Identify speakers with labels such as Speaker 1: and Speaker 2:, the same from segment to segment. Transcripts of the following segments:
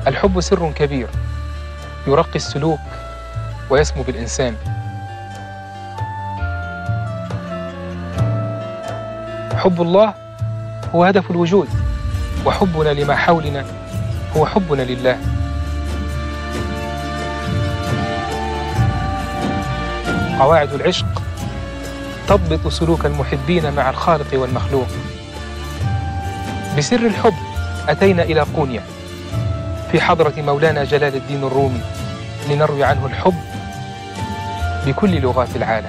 Speaker 1: الحب سر كبير يرقي السلوك ويسمو بالإنسان حب الله هو هدف الوجود وحبنا لما حولنا هو حبنا لله قواعد العشق تضبط سلوك المحبين مع الخالق والمخلوق بسر الحب أتينا إلى قونيا في حضرة مولانا جلال الدين الرومي لنروي عنه الحب بكل لغات العالم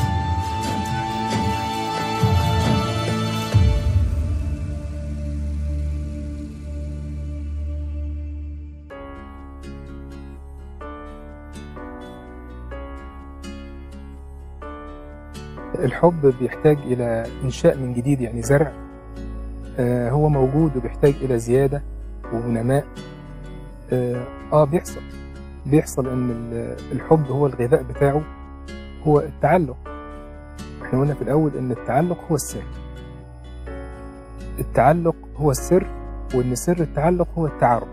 Speaker 2: الحب بيحتاج إلى إنشاء من جديد يعني زرع آه هو موجود وبيحتاج إلى زيادة ونماء آه, آه بيحصل بيحصل إن الحب هو الغذاء بتاعه هو التعلق احنا قلنا في الأول إن التعلق هو السر التعلق هو السر وإن سر التعلق هو التعارف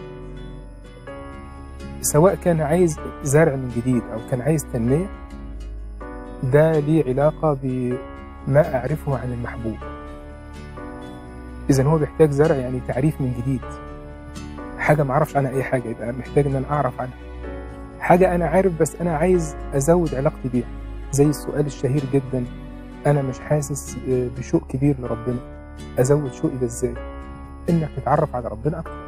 Speaker 2: سواء كان عايز زرع من جديد أو كان عايز تنمية ده ليه علاقة بما أعرفه عن المحبوب إذا هو بيحتاج زرع يعني تعريف من جديد حاجة ما أعرفش عنها أي حاجة يبقى محتاج إن أنا أعرف عنها حاجة أنا عارف بس أنا عايز أزود علاقتي بيها زي السؤال الشهير جدا أنا مش حاسس بشوق كبير لربنا أزود شوقي ده إزاي؟ إنك تتعرف على ربنا أكتر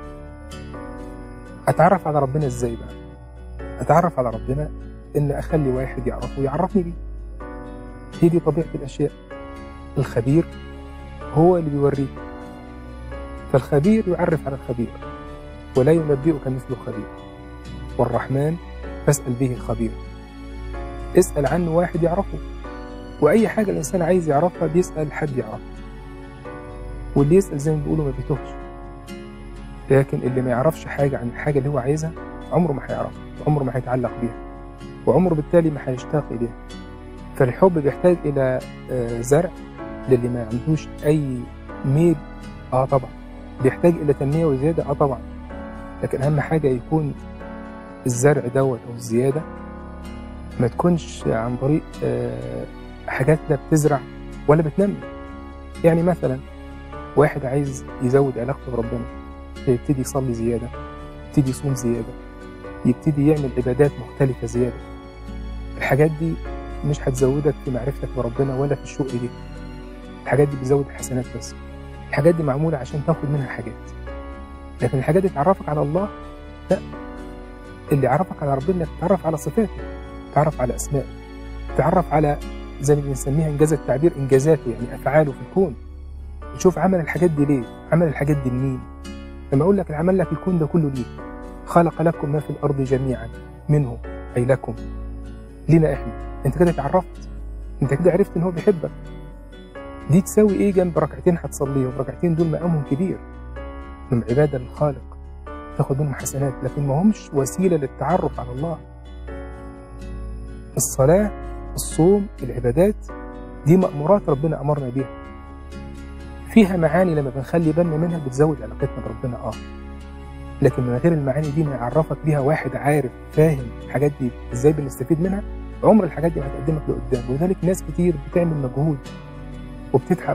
Speaker 2: أتعرف على ربنا إزاي بقى؟ أتعرف على ربنا إن أخلي واحد يعرفه ويعرفني بيه هي دي طبيعة الأشياء الخبير هو اللي بيوريك فالخبير يعرف على الخبير ولا ينبئك مثل خبير والرحمن فاسأل به الخبير اسأل عنه واحد يعرفه وأي حاجة الإنسان عايز يعرفها بيسأل حد يعرفها واللي يسأل زي ما بيقولوا ما بيتوهش لكن اللي ما يعرفش حاجة عن الحاجة اللي هو عايزها عمره ما هيعرفها وعمره ما هيتعلق بيها وعمره بالتالي ما هيشتاق إليها فالحب بيحتاج إلى زرع للي ما عندوش أي ميل آه طبعا بيحتاج إلى تنمية وزيادة آه طبعا لكن أهم حاجة يكون الزرع دوت أو الزيادة ما تكونش عن طريق حاجات لا بتزرع ولا بتنمي يعني مثلا واحد عايز يزود علاقته بربنا فيبتدي يصلي زيادة يبتدي يصوم زيادة يبتدي يعمل عبادات مختلفة زيادة الحاجات دي مش هتزودك في معرفتك بربنا ولا في الشوق ليه الحاجات دي بتزود الحسنات بس الحاجات دي معمولة عشان تاخد منها حاجات لكن الحاجات دي تعرفك على الله لا اللي يعرفك على ربنا تتعرف على صفاته تتعرف على أسمائه تتعرف على زي ما بنسميها إنجاز التعبير إنجازاته يعني أفعاله في الكون تشوف عمل الحاجات دي ليه عمل الحاجات دي لمين لما أقول لك عمل لك الكون ده كله ليه خلق لكم ما في الأرض جميعا منه أي لكم لنا إحنا أنت كده اتعرفت أنت كده عرفت إن هو بيحبك دي تساوي إيه جنب ركعتين هتصليهم ركعتين دول مقامهم كبير من عبادة للخالق تاخد منهم حسنات لكن ما همش وسيلة للتعرف على الله الصلاة الصوم العبادات دي مأمورات ربنا أمرنا بيها فيها معاني لما بنخلي بالنا منها بتزود علاقتنا بربنا اه لكن من غير المعاني دي ما يعرفك بيها واحد عارف فاهم الحاجات دي ازاي بنستفيد منها عمر الحاجات دي ما هتقدمك لقدام ولذلك ناس كتير بتعمل مجهود وبتتعب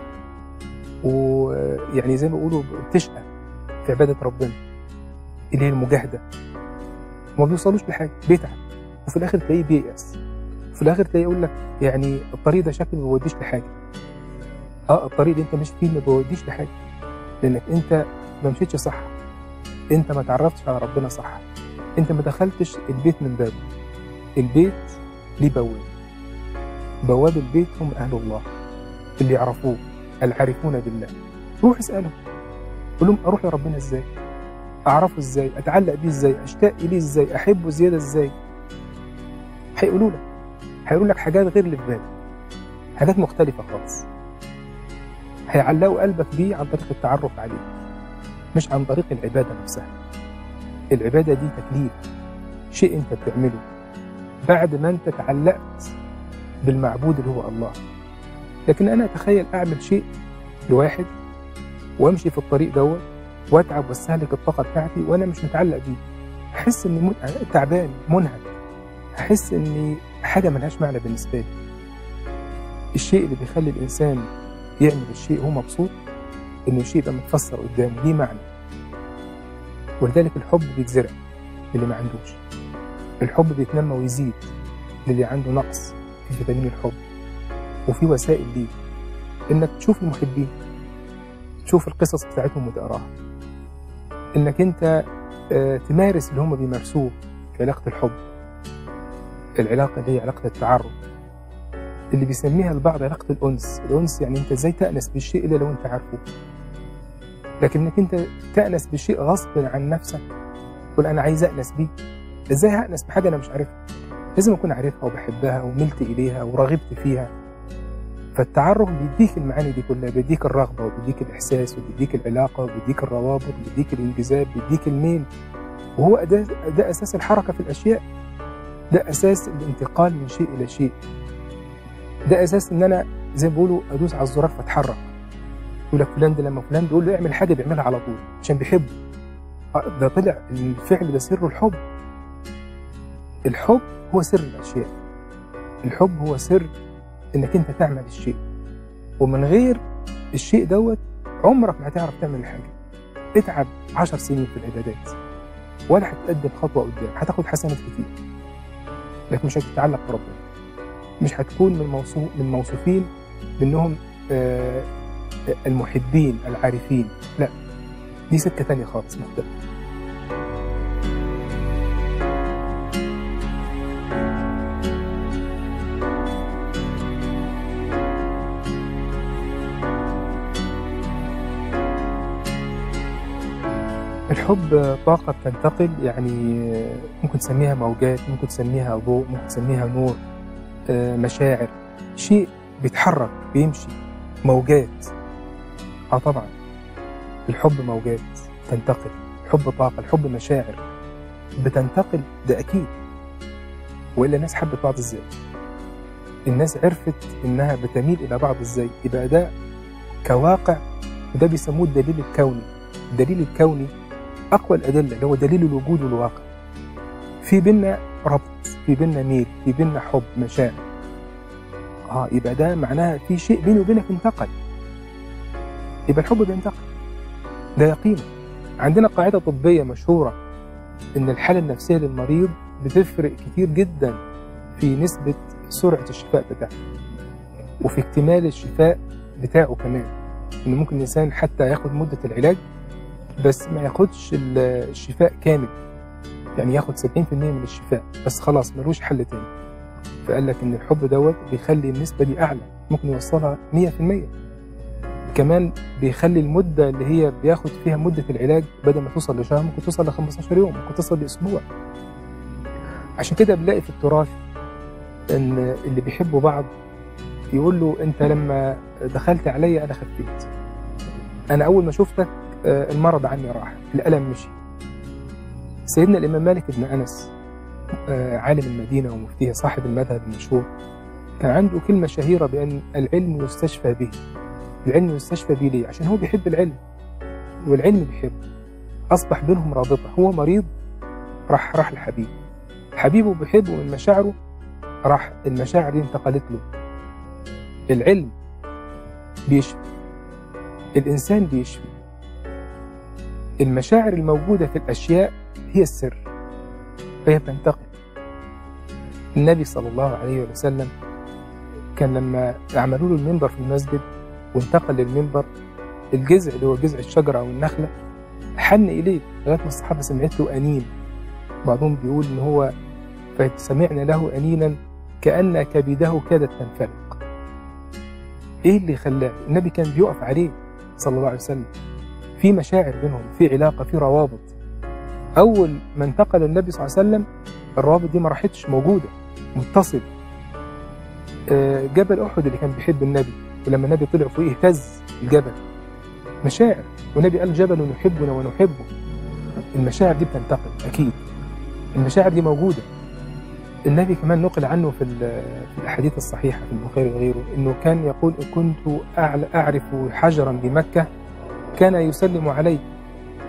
Speaker 2: ويعني زي ما بيقولوا بتشقى في عبادة ربنا اللي هي المجاهدة وما بيوصلوش لحاجة بيتعب وفي الآخر تلاقيه بييأس وفي الآخر تلاقيه يقول لك يعني الطريق ده شكله ما بيوديش لحاجة اه الطريق اللي انت ماشي فيه ما بيوديش لحاجة لأنك انت ما مشيتش صح انت ما تعرفتش على ربنا صح انت ما دخلتش البيت من بابه البيت ليه بواب بواب البيت هم أهل الله اللي يعرفوه العارفون بالله روح اسألهم قول لهم أروح لربنا إزاي أعرفه إزاي أتعلق بيه إزاي أشتاق إليه إزاي أحبه زيادة إزاي هيقولوا لك هيقولوا لك حاجات غير اللي في بالك حاجات مختلفة خالص هيعلقوا قلبك بيه عن طريق التعرف عليه مش عن طريق العبادة نفسها العبادة دي تكليف شيء أنت بتعمله بعد ما أنت تعلقت بالمعبود اللي هو الله لكن أنا أتخيل أعمل شيء لواحد وأمشي في الطريق دوت واتعب واستهلك الطاقه بتاعتي وانا مش متعلق بيه احس اني من- تعبان منهك احس اني حاجه ملهاش معنى بالنسبه لي الشيء اللي بيخلي الانسان يعمل الشيء وهو مبسوط انه الشيء يبقى متفسر قدامه ليه معنى ولذلك الحب بيتزرع للي ما عندوش الحب بيتنمى ويزيد للي عنده نقص في فيتامين الحب وفي وسائل ليه انك تشوف المحبين تشوف القصص بتاعتهم وتقراها انك انت آه، تمارس اللي هم بيمارسوه في علاقة الحب العلاقة اللي هي علاقة التعرف اللي بيسميها البعض علاقة الأنس الأنس يعني أنت إزاي تأنس بالشيء إلا لو أنت عارفه لكن إنك أنت تأنس بالشيء غصب عن نفسك تقول أنا عايز أأنس بيه إزاي هأنس بحاجة أنا مش عارفها لازم أكون عارفها وبحبها وملت إليها ورغبت فيها فالتعرف بيديك المعاني دي كلها بيديك الرغبة وبيديك الإحساس وبيديك العلاقة وبيديك الروابط وبيديك الانجذاب بيديك الميل وهو ده, ده أساس الحركة في الأشياء ده أساس الانتقال من شيء إلى شيء ده أساس إن أنا زي ما بيقولوا أدوس على الزرار فأتحرك يقول لك فلان ده لما فلان بيقول له اعمل حاجة بيعملها على طول عشان بيحبه آه، ده طلع الفعل ده سر الحب الحب هو سر الأشياء الحب هو سر إنك أنت تعمل الشيء ومن غير الشيء دوت عمرك ما هتعرف تعمل حاجة اتعب عشر سنين في العبادات ولا هتقدم خطوة قدام هتاخد حسنات كتير لكن مش هتتعلق بربنا مش هتكون من موصوف من موصوفين بانهم آه، المحبين العارفين لا دي سكة تانية خالص مختلفة الحب طاقة بتنتقل يعني ممكن تسميها موجات ممكن تسميها ضوء ممكن تسميها نور آه، مشاعر شيء بيتحرك بيمشي موجات اه طبعا الحب موجات تنتقل الحب طاقة الحب مشاعر بتنتقل ده أكيد وإلا الناس حبت بعض إزاي الناس عرفت إنها بتميل إلى بعض إزاي يبقى ده كواقع وده بيسموه الدليل الكوني الدليل الكوني أقوى الأدلة اللي هو دليل الوجود والواقع في بينا ربط في بينا ميل في بينا حب مشاعر اه يبقى ده معناها في شيء بيني وبينك انتقل يبقى الحب بينتقل ده يقين عندنا قاعدة طبية مشهورة إن الحالة النفسية للمريض بتفرق كتير جدا في نسبة سرعة الشفاء بتاعه وفي اكتمال الشفاء بتاعه كمان إن ممكن الإنسان حتى ياخد مدة العلاج بس ما ياخدش ال- الشفاء كامل يعني ياخد 70% من الشفاء بس خلاص ملوش حل تاني فقال لك ان الحب دوت بيخلي النسبة دي اعلى ممكن يوصلها 100% كمان بيخلي المدة اللي هي بياخد فيها مدة العلاج بدل ما توصل لشهر ممكن توصل ل 15 يوم ممكن توصل لأسبوع عشان كده بنلاقي في التراث ان اللي بيحبوا بعض يقول له انت لما دخلت عليا انا خفيت انا اول ما شفتك آه، المرض عني راح الالم مشي سيدنا الامام مالك بن انس آه، عالم المدينه ومفتيها صاحب المذهب المشهور كان عنده كلمه شهيره بان العلم يستشفى به العلم يستشفى به ليه؟ عشان هو بيحب العلم والعلم بيحبه اصبح بينهم رابطه هو مريض راح راح لحبيبه حبيبه بيحبه من مشاعره راح المشاعر دي انتقلت له العلم بيشفي الإنسان بيشفي المشاعر الموجودة في الأشياء هي السر فهي بتنتقل النبي صلى الله عليه وسلم كان لما عملوا له المنبر في المسجد وانتقل للمنبر الجذع اللي هو جذع الشجرة أو النخلة حن إليه لغاية ما الصحابة سمعت له أنين بعضهم بيقول إن هو فسمعنا له أنينا كأن كبده كادت تنفلق إيه اللي خلاه النبي كان بيقف عليه صلى الله عليه وسلم في مشاعر بينهم في علاقة في روابط أول ما انتقل النبي صلى الله عليه وسلم الروابط دي ما راحتش موجودة متصل آه، جبل أحد اللي كان بيحب النبي ولما النبي طلع فوقيه اهتز الجبل مشاعر والنبي قال جبل نحبنا ونحبه المشاعر دي بتنتقل أكيد المشاعر دي موجودة النبي كمان نقل عنه في ال- في الأحاديث الصحيحة في البخاري وغيره إنه كان يقول إن كنت أعل- أعرف حجرا بمكة كان يسلم علي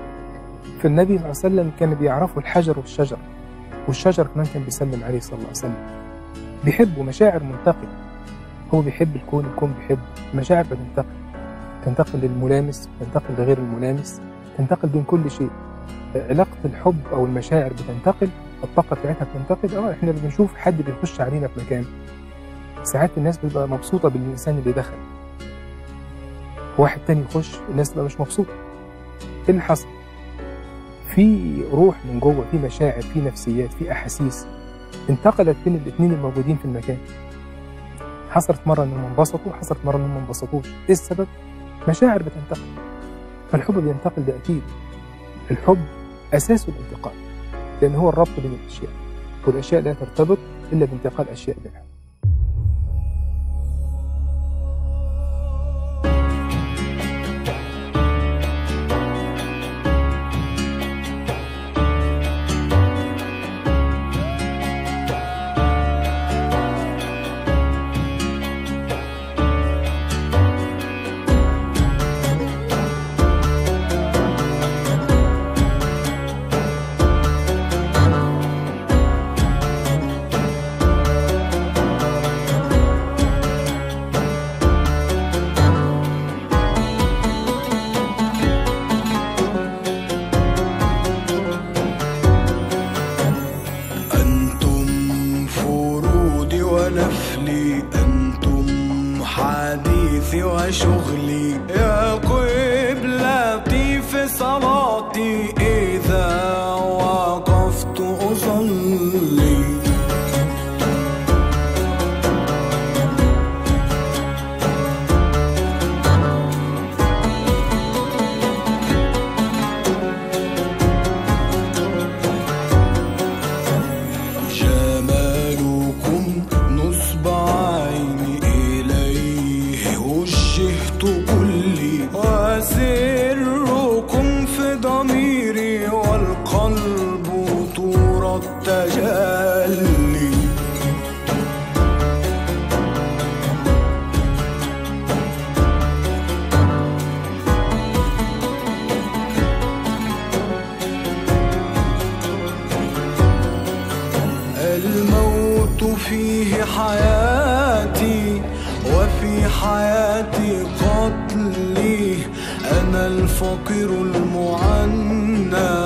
Speaker 2: فالنبي صلى الله عليه وسلم كان بيعرفوا الحجر والشجر والشجر كمان كان بيسلم عليه صلى الله عليه وسلم بيحبه مشاعر منتقلة هو بيحب الكون الكون بيحب مشاعر بتنتقل تنتقل للملامس تنتقل لغير الملامس تنتقل بين كل شيء علاقة الحب أو المشاعر بتنتقل الطاقة بتاعتها بتنتقل اه احنا بنشوف حد بيخش علينا في مكان ساعات الناس بتبقى مبسوطة بالإنسان اللي دخل واحد تاني يخش الناس تبقى مش مبسوطة ايه اللي حصل؟ في روح من جوه في مشاعر في نفسيات في أحاسيس انتقلت بين الاتنين الموجودين في المكان حصلت مرة انهم انبسطوا حصلت مرة انهم ما انبسطوش ايه السبب؟ مشاعر بتنتقل فالحب بينتقل ده أكيد الحب أساسه الانتقال لأن هو الربط بين الأشياء والأشياء لا ترتبط إلا بانتقال أشياء بينها
Speaker 3: أنتم فرودي ونفلي أنتم حديثي وشغلي يا قبلتي في صلاتي إذا وقفت أصلي جمالكم نصب عيني إليه وجهت كلي وسركم في ضميري والقلب طور التجلي الموت فيه حياتي وفي حياتي قتلي أنا الفقير المعنى